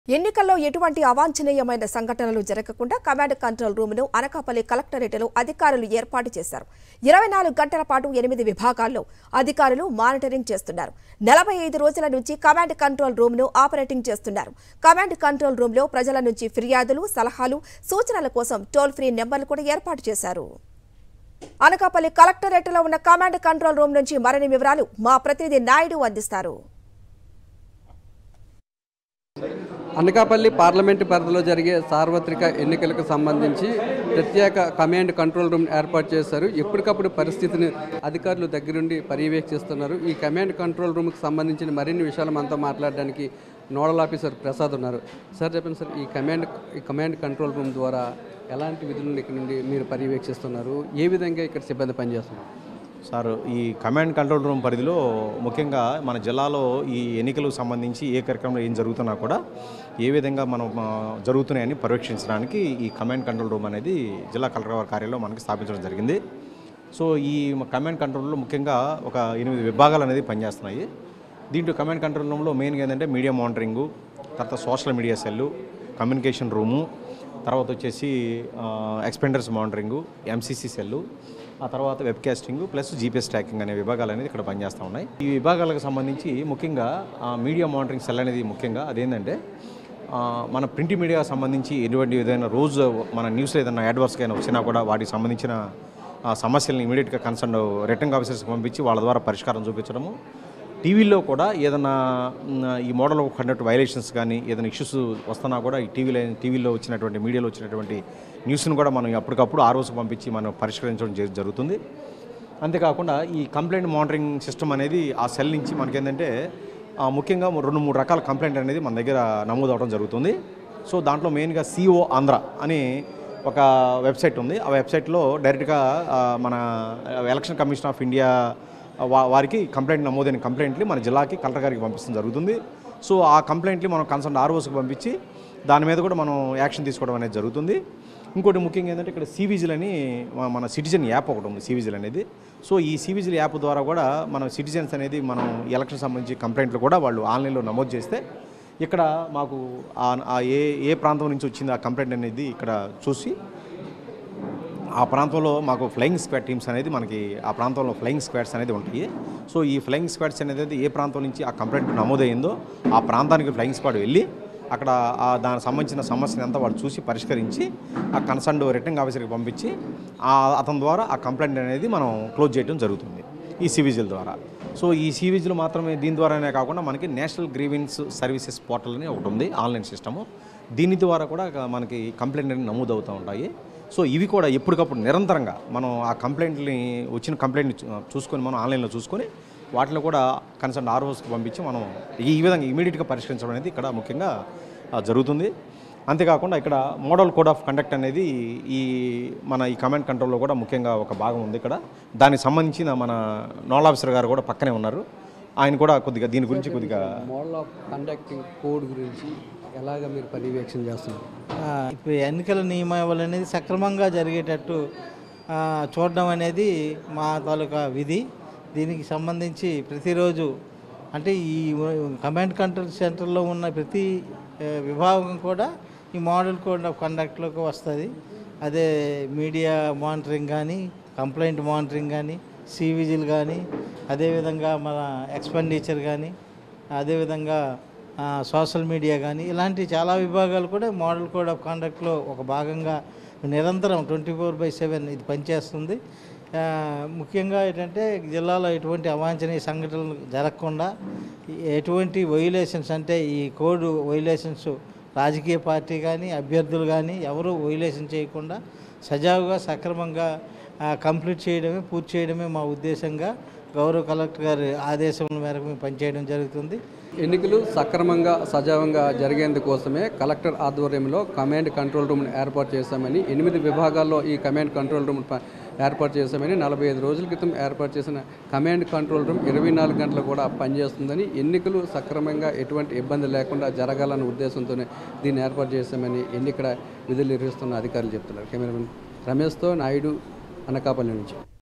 ఎన్నికల్లో ఎటువంటి అవాంఛనీయమైన సంఘటనలు జరగకుండా కమాండ్ కంట్రోల్ రూమ్ను అనకాపల్లి కలెక్టరేట్లో అధికారులు ఏర్పాటు చేశారు ఇరవై నాలుగు గంటల పాటు ఎనిమిది విభాగాల్లో అధికారులు మానిటరింగ్ చేస్తున్నారు నలభై ఐదు రోజుల నుంచి కమాండ్ కంట్రోల్ రూమ్ను ఆపరేటింగ్ చేస్తున్నారు కమాండ్ కంట్రోల్ రూమ్లో ప్రజల నుంచి ఫిర్యాదులు సలహాలు సూచనల కోసం టోల్ ఫ్రీ నెంబర్లు కూడా ఏర్పాటు చేశారు అనకాపల్లి కలెక్టరేట్లో ఉన్న కమాండ్ కంట్రోల్ రూమ్ నుంచి మరిన్ని వివరాలు మా ప్రతినిధి నాయుడు అందిస్తారు అనకాపల్లి పార్లమెంటు పరిధిలో జరిగే సార్వత్రిక ఎన్నికలకు సంబంధించి ప్రత్యేక కమాండ్ కంట్రోల్ రూమ్ ఏర్పాటు చేశారు ఎప్పటికప్పుడు పరిస్థితిని అధికారులు దగ్గరుండి పర్యవేక్షిస్తున్నారు ఈ కమాండ్ కంట్రోల్ రూమ్కి సంబంధించిన మరిన్ని విషయాలు మనతో మాట్లాడడానికి నోడల్ ఆఫీసర్ ప్రసాద్ ఉన్నారు సార్ చెప్పండి సార్ ఈ కమాండ్ ఈ కమాండ్ కంట్రోల్ రూమ్ ద్వారా ఎలాంటి విధులను ఇక్కడ నుండి మీరు పర్యవేక్షిస్తున్నారు ఏ విధంగా ఇక్కడ సిబ్బంది పనిచేస్తున్నారు సార్ ఈ కమాండ్ కంట్రోల్ రూమ్ పరిధిలో ముఖ్యంగా మన జిల్లాలో ఈ ఎన్నికలకు సంబంధించి ఏ కార్యక్రమంలో ఏం జరుగుతున్నా కూడా ఏ విధంగా మనం ఆ, జరుగుతున్నాయని పర్యవేక్షించడానికి ఈ కమాండ్ కంట్రోల్ రూమ్ అనేది జిల్లా కలెక్టర్ వారి కార్యాలయంలో మనకి స్థాపించడం జరిగింది సో ఈ కమాండ్ కంట్రోల్లో ముఖ్యంగా ఒక ఎనిమిది విభాగాలు అనేది పనిచేస్తున్నాయి దీంట్లో కమాండ్ కంట్రోల్ రూమ్లో మెయిన్గా ఏంటంటే మీడియా మానిటరింగు తర్వాత social media cell communication room తర్వాత వచ్చేసి ఎక్స్పెండర్స్ మానిటరింగు ఎంసీసీ సెల్లు ఆ తర్వాత webcasting plus GPS tracking అనే విభాగాలు అనేది ఇక్కడ పనిచేస్తూ ఉన్నాయి ఈ విభాగాలకు సంబంధించి ముఖ్యంగా ఆ, మీడియా మానిటరింగ్ సెల్ అనేది ముఖ్యంగా అదేంటంటే ఆ, మన ప్రింట్ మీడియాకి సంబంధించి ఎటువంటి ఏదైనా రోజు మన న్యూస్లో ఏదైనా యాడ్వర్స్కి అయినా వచ్చినా కూడా వాటికి సంబంధించిన ఆ, సమస్యలను ఇమీడియట్గా కన్సర్న్ రిటర్న్ ఆఫీసర్స్కి పంపించి వాళ్ళ ద్వారా పరిష్కారం చూపించడము టీవీలో కూడా ఏదైనా మ్, ఈ మోడల్ కండక్ట్ వైలేషన్స్ కానీ ఏదైనా ఇష్యూస్ వస్తున్నా కూడా ఈ టీవీలో టీవీలో వచ్చినటువంటి మీడియాలో వచ్చినటువంటి న్యూస్ని కూడా మనం అప్పటికప్పుడు ఆ రోజు పంపించి మనం పరిష్కరించడం జరు- జరుగుతుంది అంతేకాకుండా ఈ కంప్లైంట్ మానిటరింగ్ సిస్టమ్ అనేది ఆ సెల్ నుంచి మనకేంటంటే ఆ, ముఖ్యంగా రెండు మూడు రకాల కంప్లైంట్ అనేది మన దగ్గర నమోదు అవడం జరుగుతుంది సో దాంట్లో మెయిన్గా సిఓ ఆంధ్ర అని ఒక వెబ్సైట్ ఉంది ఆ వెబ్సైట్లో డైరెక్ట్గా ఆ, మన ఎలక్షన్ కమిషన్ ఆఫ్ ఇండియా వా- వారికి కంప్లైంట్ నమోదైన కంప్లైంట్ని మన జిల్లాకి కలెక్టర్ గారికి పంపించడం జరుగుతుంది సో ఆ కంప్లైంట్ని మనం కన్సర్న్ ఆర్ఓస్కి పంపించి దాని మీద కూడా మనం యాక్షన్ తీసుకోవడం అనేది జరుగుతుంది ఇంకోటి ముఖ్యంగా ఏంటంటే ఇక్కడ సివిజిల్ అని మ- మన సిటిజన్ యాప్ ఒకటి ఉంది సివిజిల్ అనేది సో ఈ సివిజిల్ యాప్ ద్వారా కూడా మనం సిటిజన్స్ అనేది మనం ఎలక్షన్ సంబంధించి కంప్లైంట్లు కూడా వాళ్ళు ఆన్లైన్లో నమోదు చేస్తే ఇక్కడ మాకు ఆ- ఆ ఏ ఏ ప్రాంతం నుంచి వచ్చింది ఆ కంప్లైంట్ అనేది ఇక్కడ చూసి ఆ ప్రాంతంలో మాకు ఫ్లయింగ్ స్క్వాడ్ టీమ్స్ అనేది మనకి ఆ ప్రాంతంలో ఫ్లయింగ్ స్క్వాడ్స్ అనేది ఉంటాయి సో ఈ ఫ్లయింగ్ స్క్వాడ్స్ అనేది ఏ ప్రాంతం నుంచి ఆ కంప్లైంట్ నమోదైందో ఆ ప్రాంతానికి ఫ్లయింగ్ స్క్వాడ్ వెళ్ళి అక్కడ ఆ దానికి సంబంధించిన సమస్యను అంతా వాళ్ళు చూసి పరిష్కరించి ఆ కన్సర్న్ రిటర్న్ ఆఫీసర్కి పంపించి ఆ అతని ద్వారా ఆ కంప్లైంట్ అనేది మనం క్లోజ్ చేయడం జరుగుతుంది ఈ సివిజిల్ ద్వారా సో ఈ సివిజిల్ మాత్రమే దీని ద్వారానే కాకుండా మనకి నేషనల్ గ్రీవెన్స్ సర్వీసెస్ పోర్టల్ అని ఒకటి ఉంది ఆన్లైన్ సిస్టము దీని ద్వారా కూడా మనకి కంప్లైంట్ అనేది నమోదు అవుతూ ఉంటాయి సో ఇవి కూడా ఎప్పటికప్పుడు నిరంతరంగా మనం ఆ కంప్లైంట్ని వచ్చిన కంప్లైంట్ని చూ- చూసుకొని మనం ఆన్లైన్లో చూసుకొని వాటిని కూడా కన్సర్న్ ఆర్ఓస్కి పంపించి మనం ఈ విధంగా ఇమీడియట్గా పరిష్కరించడం అనేది ఇక్కడ ముఖ్యంగా ఆ, జరుగుతుంది అంతేకాకుండా ఇక్కడ మోడల్ కోడ్ ఆఫ్ కండక్ట్ అనేది ఈ మన ఈ కమాండ్ కంట్రోల్లో కూడా ముఖ్యంగా ఒక భాగం ఉంది ఇక్కడ దానికి సంబంధించిన మన నోడల్ ఆఫీసర్ గారు కూడా పక్కనే ఉన్నారు ఆయన కూడా కొద్దిగా దీని గురించి కొద్దిగా మోడల్ ఆఫ్ కండక్టింగ్ కోడ్ గురించి ఎలాగ మీరు పర్యవేక్షణ చేస్తున్నారు ఆ, ఇప్పుడు ఎన్నికల నియమావళి అనేది సక్రమంగా జరిగేటట్టు ఆ, చూడడం అనేది మా తాలూకా విధి దీనికి సంబంధించి ప్రతిరోజు అంటే ఈ కమాండ్ కంట్రోల్ సెంటర్లో ఉన్న ప్రతి ఆ, విభాగం కూడా ఈ మోడల్ కోడ్ ఆఫ్ కండక్ట్లోకి వస్తుంది అదే మీడియా మానిటరింగ్ కానీ కంప్లైంట్ మానిటరింగ్ కానీ సివిజిల్ కానీ అదేవిధంగా మన ఎక్స్పెండిచర్ కానీ అదేవిధంగా ఆ, సోషల్ మీడియా కానీ ఇలాంటి చాలా విభాగాలు కూడా మోడల్ కోడ్ ఆఫ్ కాండక్ట్లో ఒక భాగంగా నిరంతరం ట్వంటీ ఫోర్ బై సెవెన్ ఇది పనిచేస్తుంది ఆ, ముఖ్యంగా ఏంటంటే జిల్లాలో ఎటువంటి అవాంఛనీయ సంఘటనలు జరగకుండా ఎటువంటి వైలేషన్స్ అంటే ఈ కోడ్ వైలేషన్స్ రాజకీయ పార్టీ కానీ అభ్యర్థులు కానీ ఎవరు వైలేషన్ చేయకుండా సజావుగా సక్రమంగా ఆ, కంప్లీట్ చేయడమే పూర్తి చేయడమే మా ఉద్దేశంగా గౌరవ కలెక్టర్ గారి ఆదేశం మేరకు మేము పనిచేయడం జరుగుతుంది ఎన్నికలు సక్రమంగా సజావంగా జరిగేందుకోసమే కలెక్టర్ ఆధ్వర్యంలో కమాండ్ కంట్రోల్ రూమ్ను ఏర్పాటు చేశామని ఎనిమిది విభాగాల్లో ఈ కమాండ్ కంట్రోల్ రూమ్ ప- ఏర్పాటు చేశామని నలభై ఐదు రోజుల క్రితం ఏర్పాటు చేసిన కమాండ్ కంట్రోల్ రూమ్ ఇరవై నాలుగు గంటలు కూడా పనిచేస్తుందని ఎన్నికలు సక్రమంగా ఎటువంటి ఇబ్బంది లేకుండా జరగాలన్న ఉద్దేశంతోనే దీన్ని ఏర్పాటు చేశామని ఎన్నికల విధులు నిర్వహిస్తున్న అధికారులు చెప్తున్నారు కెమెరామెన్ రమేష్తో నాయుడు అనకాపల్లి నుంచి